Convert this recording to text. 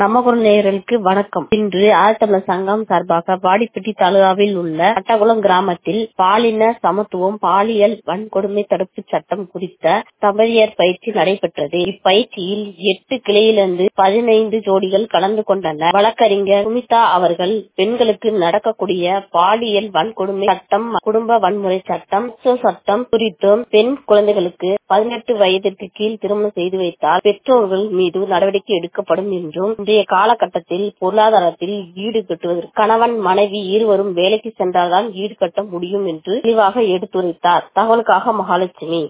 நமகுரல் நேயர்களுக்கு வணக்கம் இன்று ஆழ்த்தமிழர் சங்கம் சார்பாக வாடிப்பட்டி தாலுகாவில் உள்ள கட்டகுளம் கிராமத்தில் பாலின சமத்துவம் பாலியல் வன்கொடுமை தடுப்பு சட்டம் குறித்த தம்பதியர் பயிற்சி நடைபெற்றது இப்பயிற்சியில் எட்டு கிளையிலிருந்து பதினைந்து ஜோடிகள் கலந்து கொண்டனர் வழக்கறிஞர் சுமிதா அவர்கள் பெண்களுக்கு நடக்கக்கூடிய பாலியல் வன்கொடுமை சட்டம் குடும்ப வன்முறை சட்டம் போக்சோ சட்டம் குறித்தும் பெண் குழந்தைகளுக்கு பதினெட்டு வயதிற்கு கீழ் திருமணம் செய்து வைத்தால் பெற்றோர்கள் மீது நடவடிக்கை எடுக்கப்படும் என்றும் இன்றைய காலகட்டத்தில் பொருளாதாரத்தில் ஈடு கட்டுவதற்கு கணவன் மனைவி இருவரும் வேலைக்கு சென்றால்தான் ஈடு கட்ட முடியும் என்று தெளிவாக எடுத்துரைத்தார் தகவலுக்காக மகாலட்சுமி